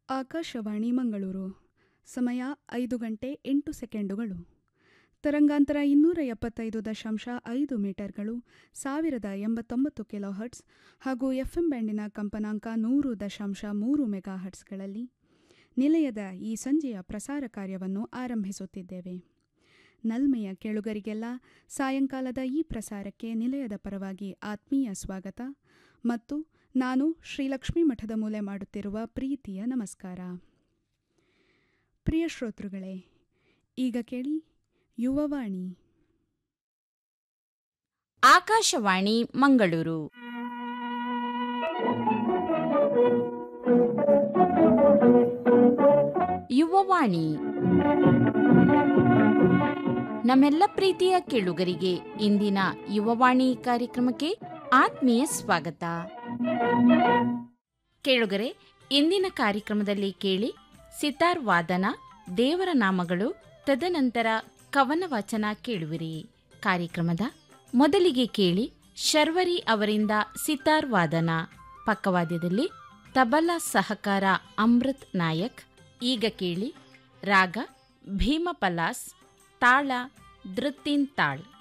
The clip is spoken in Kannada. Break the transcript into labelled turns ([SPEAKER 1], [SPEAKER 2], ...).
[SPEAKER 1] ಆಕಾಶವಾಣಿ ಮಂಗಳೂರು ಸಮಯ ಐದು ಗಂಟೆ ಎಂಟು ಸೆಕೆಂಡುಗಳು ತರಂಗಾಂತರ ಇನ್ನೂರ ಎಪ್ಪತ್ತೈದು ದಶಾಂಶ ಐದು ಮೀಟರ್ಗಳು ಸಾವಿರದ ಎಂಬತ್ತೊಂಬತ್ತು ಕಿಲೋ ಹರ್ಟ್ಸ್ ಹಾಗೂ ಎಫ್ಎಂ ಬ್ಯಾಂಡಿನ ಕಂಪನಾಂಕ ನೂರು ದಶಾಂಶ ಮೂರು ಮೆಗಾ ಹರ್ಟ್ಸ್ಗಳಲ್ಲಿ ನಿಲಯದ ಈ ಸಂಜೆಯ ಪ್ರಸಾರ ಕಾರ್ಯವನ್ನು ಆರಂಭಿಸುತ್ತಿದ್ದೇವೆ ನಲ್ಮೆಯ ಕೇಳುಗರಿಗೆಲ್ಲ ಸಾಯಂಕಾಲದ ಈ ಪ್ರಸಾರಕ್ಕೆ ನಿಲಯದ ಪರವಾಗಿ ಆತ್ಮೀಯ ಸ್ವಾಗತ ಮತ್ತು ನಾನು ಶ್ರೀಲಕ್ಷ್ಮೀ ಮಠದ ಮೂಲೆ ಮಾಡುತ್ತಿರುವ ಪ್ರೀತಿಯ ನಮಸ್ಕಾರ ಪ್ರಿಯ ಶ್ರೋತೃಗಳೇ ಈಗ ಕೇಳಿ ಯುವವಾಣಿ
[SPEAKER 2] ಆಕಾಶವಾಣಿ ಮಂಗಳೂರು ಯುವವಾಣಿ ನಮ್ಮೆಲ್ಲ ಪ್ರೀತಿಯ ಕೇಳುಗರಿಗೆ ಇಂದಿನ ಯುವವಾಣಿ ಕಾರ್ಯಕ್ರಮಕ್ಕೆ ಆತ್ಮೀಯ ಸ್ವಾಗತ ಕೇಳುಗರೆ ಇಂದಿನ ಕಾರ್ಯಕ್ರಮದಲ್ಲಿ ಕೇಳಿ ಸಿತಾರ್ ವಾದನ ದೇವರ ನಾಮಗಳು ತದನಂತರ ಕವನ ವಾಚನ ಕೇಳುವಿರಿ ಕಾರ್ಯಕ್ರಮದ ಮೊದಲಿಗೆ ಕೇಳಿ ಶರ್ವರಿ ಅವರಿಂದ ಸಿತಾರ್ ವಾದನ ಪಕ್ಕವಾದ್ಯದಲ್ಲಿ ತಬಲಾ ಸಹಕಾರ ಅಮೃತ್ ನಾಯಕ್ ಈಗ ಕೇಳಿ ರಾಗ ಭೀಮಪಲಾಸ್ ತಾಳ ಧೃತ್ತಿನ್ ತಾಳ್